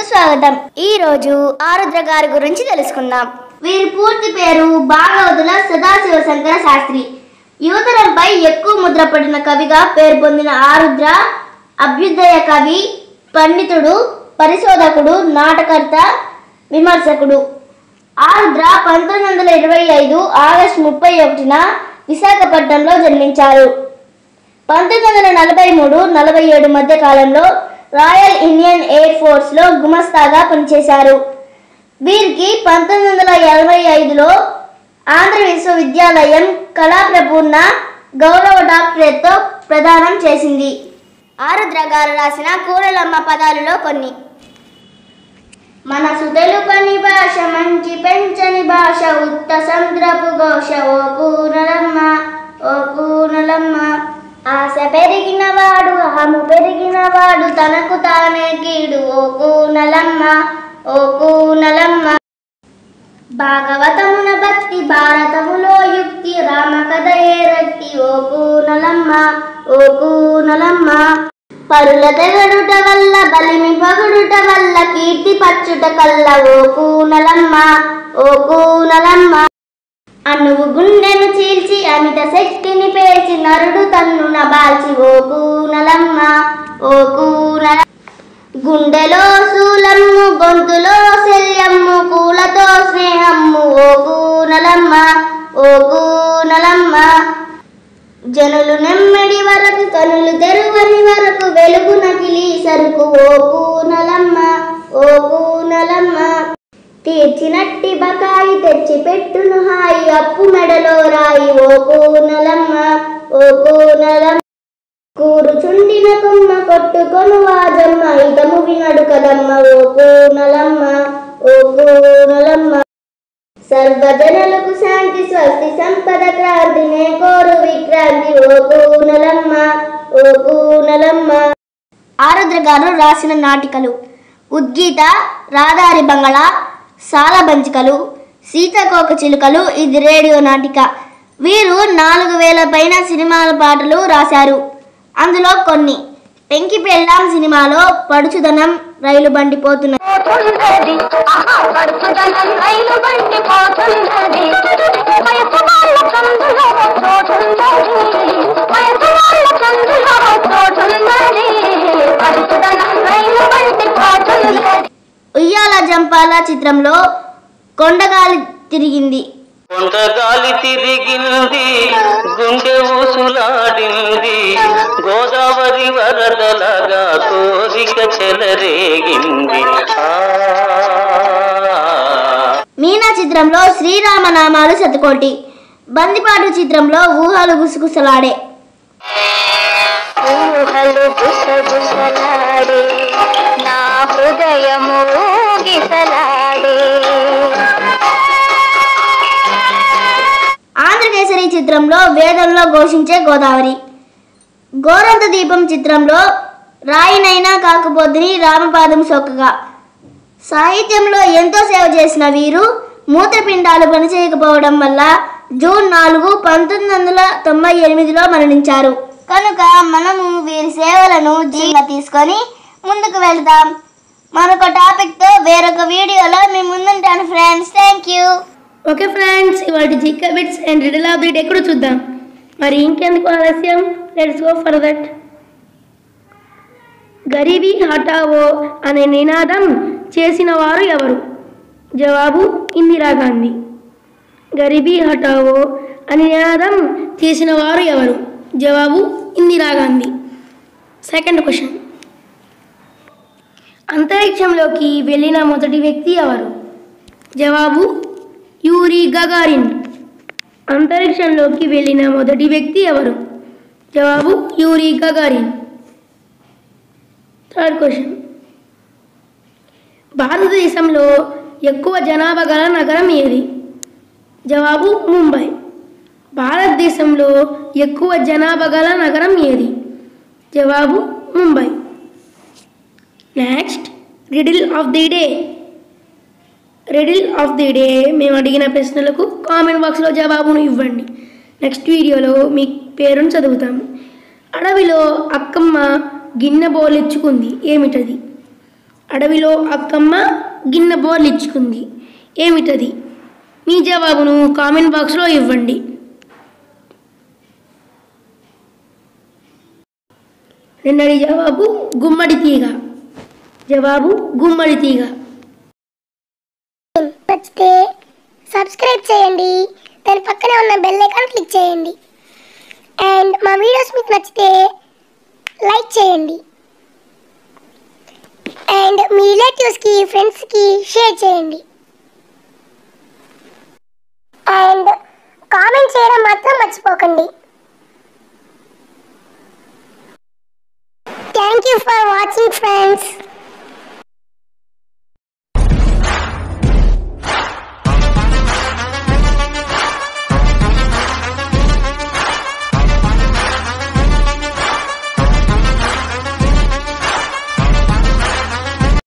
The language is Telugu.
స్వాగతం ఈ రోజు ఆరుద్ర గారి గురించి తెలుసుకుందాం వీరి పూర్తి పేరు భాగవతుల సదాశివ శంకర శాస్త్రి యువతరంపై ఎక్కువ ముద్రపడిన కవిగా పేరు పొందిన ఆరుద్ర అభ్యుదయ కవి పండితుడు పరిశోధకుడు నాటకర్త విమర్శకుడు ఆరుద్ర పంతొమ్మిది వందల ఇరవై ఐదు ఆగస్టు ముప్పై ఒకటిన విశాఖపట్నంలో జన్మించారు పంతొమ్మిది వందల నలభై మూడు నలభై ఏడు మధ్య కాలంలో రాయల్ ఇండియన్ ఎయిర్ ఫోర్స్లో గుమస్తాగా పనిచేశారు వీరికి పంతొమ్మిది వందల ఎనభై ఐదులో ఆంధ్ర విశ్వవిద్యాలయం కళాప్రపూర్ణ గౌరవ డాక్టరేట్తో ప్రదానం చేసింది ఆరుద్ర గారు రాసిన కూరలమ్మ పదాలలో కొన్ని మనసు తెలుపని భాష మంచి పెంచని భాష ఉత్త సముద్రపు ఘోష ఓ కూనలమ్మ ఓ కూనలమ్మ ఆశ పెరిగిన వాడు అహము పెరిగిన వాడు తనకు తానే కీడు ఓ కూనలమ్మ ఓ కూనలమ్మ భాగవతమున భక్తి భారతములో యుక్తి రామ కథయే రక్తి ఓ కూనలమ్మ ఓ కూనలమ్మ పరుల తెగడుట వల్ల బలిమి పగుడుట వల్ల కీర్తి పచ్చుట కల్ల ఓ కూనలమ్మ ఓ కూనలమ్మ అణువు గుండెను చీల్చి అమిత శక్తిని పేర్చి నరుడు తన్ను నబాల్చి ఓ కూనలమ్మ ఓ కూనల గుండెలో శూలమ్ము గొంతులో శల్యమ్ము కూలతో స్నేహమ్ము ఓ కూనలమ్మ ఓ కూనలమ్మ జనులు నెమ్మడి వరకు కనులు తెరువని వరకు వెలుగు నకిలి సరుకు ఓ కూనలమ్మ ఓ కూనలమ్మ తీర్చినట్టి బకాయి తెచ్చి పెట్టును హాయి అప్పు మెడలో రాయి ఓ కూనలమ్మ ఓ కూనలమ్మ కూరుచుండిన కొమ్మ కొట్టుకొను వాజమ్మ ఇతము వినడు కదమ్మ ఓ కూనలమ్మ ఓ కూనలమ్మ సర్వజనులకు శాంతి స్వస్తి సంపద క్రాంతి నే కోరు విక్రాంతి ఓ కూనలమ్మ ఓ కూనలమ్మ ఆరుద్ర గారు రాసిన నాటికలు ఉద్గీత రాధారి బంగళ సాలబంచికలు సీతకోక చిలుకలు ఇది రేడియో నాటిక వీరు నాలుగు వేల పైన సినిమాల పాటలు రాశారు అందులో కొన్ని పెంకి పెళ్ళాం సినిమాలో పడుచుదనం రైలు బండి పోతున్న పోతున్నది ఆహా పడుచుదనం రైలు బండి పోతున్నది వయసు వాళ్ళ చందులో చోటున్నది వయసు వాళ్ళ చందులో చోటున్నది పడుచుదనం రైలు బండి పోతున్నది ఉయ్యాల జంపాల చిత్రంలో కొండగాలి తిరిగింది కొండగాలి తిరిగింది గుండె ఊసులాడింది గోదావరి వరదలగా కోరిక చెలరేగింది ఆ మీనా చిత్రంలో శ్రీరామనామాలు శతకోటి బందిపాటు చిత్రంలో ఊహలు గుసగుసలాడే ఊహలు గుసగుసలాడే నా హృదయము ఊగిసలాడే ఆంధ్రకేసరి చిత్రంలో వేదంలో ఘోషించే గోదావరి గోరంత దీపం చిత్రంలో రాయినైనా కాకపోతుని రామపాదం సొక్కగా సాహిత్యంలో ఎంతో సేవ చేసిన వీరు మూత్రపిండాలు పనిచేయకపోవడం వల్ల జూన్ నాలుగు పంతొమ్మిది వందల తొంభై ఎనిమిదిలో మరణించారు కనుక మనము వీరి సేవలను జీవిగా తీసుకొని ముందుకు వెళ్దాం మరొక టాపిక్తో వేరొక వీడియోలో మీ ముందుంటాను friends thank you okay friends ఇవాటి జిక్క bits and riddle of the day కూడా చూద్దాం మరి ఇంకెందుకు ఆలస్యం let's go for that Garibi Hatao అనే నినాదం చేసిన వారు ఎవరు జవాబు ఇందిరాగాంధీ గరీబీ హటావో అనే నినాదం చేసిన వారు ఎవరు జవాబు ఇందిరాగాంధీ సెకండ్ క్వశ్చన్ అంతరిక్షంలోకి వెళ్ళిన మొదటి వ్యక్తి ఎవరు జవాబు యూరి గగారిన్ అంతరిక్షంలోకి వెళ్ళిన మొదటి వ్యక్తి ఎవరు జవాబు యూరి గగారిన్ థర్డ్ క్వశ్చన్ భారతదేశంలో ఎక్కువ జనాభా గల నగరం ఏది జవాబు ముంబై భారతదేశంలో ఎక్కువ జనాభా గల నగరం ఏది జవాబు Mumbai next riddle of the day riddle of the day మేము అడిగిన ప్రశ్నలకు కామెంట్ బాక్స్లో జవాబును ఇవ్వండి నెక్స్ట్ వీడియోలో మీ పేరును చదువుతాము అడవిలో అక్కమ్మ గిన్నె బోలెచ్చుకుంది ఏమిటది అడవిలో అక్కమ్మ గిన్నె బోర్లు ఇచ్చుకుంది ఏమిటది మీ జవాబును కామెంట్ బాక్స్లో ఇవ్వండి నిన్నటి జవాబు గుమ్మడి తీగ జవాబు గుమ్మడి తీగ నచ్చితే సబ్స్క్రైబ్ చేయండి దాని పక్కనే ఉన్న బెల్ ఐకాన్ క్లిక్ చేయండి అండ్ మా వీడియోస్ మీకు నచ్చితే లైక్ చేయండి అండ్ మీ రిలేటివ్స్కి ఫ్రెండ్స్కి షేర్ చేయండి అండ్ కామెంట్ చేయడం మాత్రం మర్చిపోకండి thank you for watching friends